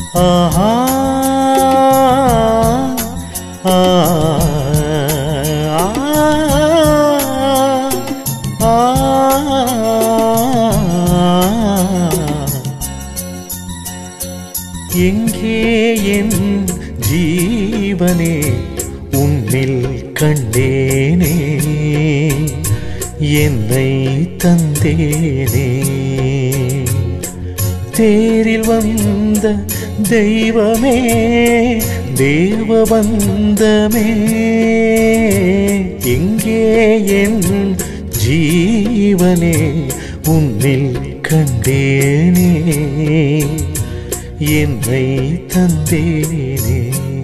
ஆஹா ஆ ஆ எங்கே என் ஜீவனே உன்னில் கண்டேனே என்னை தந்தேனே தேரில் வந்த தெய்வமே தேவபந்தமே எங்கே என் ஜீவனே உன்னில் கண்டேனே என்னை தந்தேனே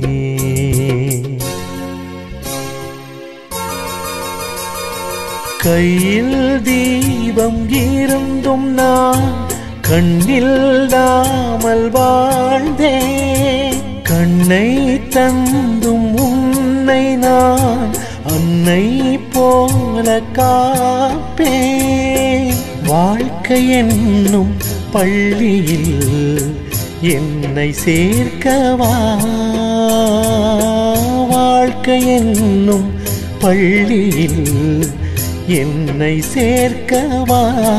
கையில் தீபம் இருந்தும் நான் கண்ணில் தாமல் வாழ்ந்தேன் கண்ணை தந்தும் உன்னை நான் அன்னை போல காப்பேன் வாழ்க்கை என்னும் பள்ளியில் என்னை சேர்க்கவா வாழ்க்கை என்னும் பள்ளியில் என்னை சேர்க்கவா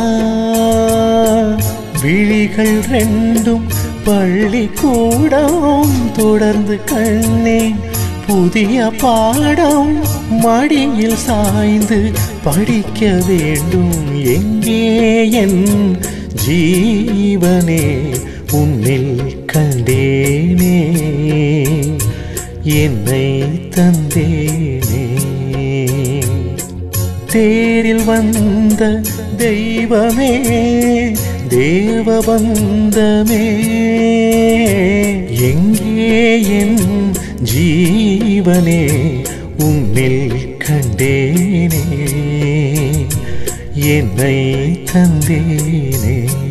விழிகள் ரெண்டும் பள்ளிக்கூடம் தொடர்ந்து கண்ணேன் புதிய பாடம் மடியில் சாய்ந்து படிக்க வேண்டும் எங்கே என் ஜீவனே உன்னில் கண்டேனே என்னை தந்தேனே தேரில் வந்த தெய்வமே தேவபந்தமே எங்கே என் ஜீவனே உன்னில் கண்டேனே என்னை தந்தேனே